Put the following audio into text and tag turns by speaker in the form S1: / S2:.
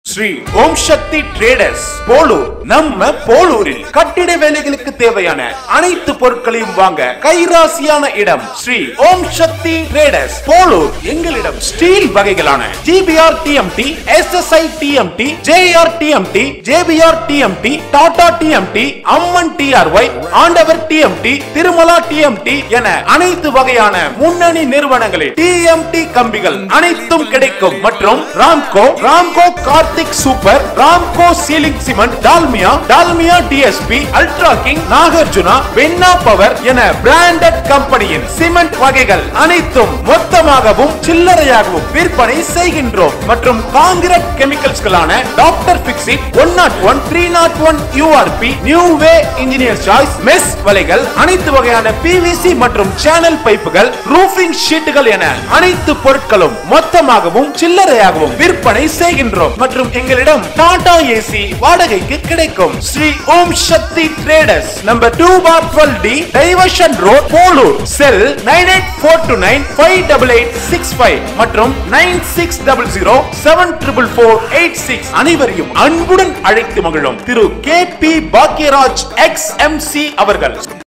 S1: Sri Om Sakthi traders Polur நம்ம போலூரில் கட்டிட வேலைகளுக்கு தேவையான அனைத்து பொருட்களையும் வாங்க கைராசியான இடம் ஸ்ரீ ஓம் சக்தி ட்ரேடர்ஸ் போலூர் எங்களிடம் ஸ்டீல் வகைகளான GPR TMT SSI TMT JR TMT JBR TMT Tata TMT Amman TRY Andavar TMT Tirumala TMT என அனைத்து வகையான முன்னணி நிறுவனங்களில் டிஎம்டி கம்பிகள் அனைத்தும் கிடைக்கும் மற்றும் Ramco Ramco Karthik super Ramco ceiling cement Dalmia Dalmia DSP ultra king Nagarjuna வெண்ணா பவர் என பிராண்டட் கம்பெனியின் சிமெண்ட் வகைகள் அனைத்தும் மொத்தமாகவும் சில்லறையாகவும் விற்பனை செய்கின்றோம் மற்றும் காங்கிரட் கெமிக்கல்ஸ்களான doctor fixit one nought one three nought one URP new way engineer choice mesh வலைகள் அனைத்து வகையான பிவிசி மற்றும் சேனல் பைப்புகள் ரூஃபிங் ஷீட்டுகள் என அனைத்து பொருட்களும் மொத்தமாகவும் சில்லறையாகவும் விற்பனை செய்கின்றோம் மற்றும் எங்களிடம் டாடா ஏசி வாடகைக்கு கிடைக்கும் Sri Om Sakthi traders number two bar twelve T diversion road Polur cell nine eight four two nine five double eight six five மற்றும் nine six double zero seven triple four eight six அனைவரையும் அன்புடன் அழைத்து மகிழும் திரு K P Bhagyaraj X M C அவர்கள்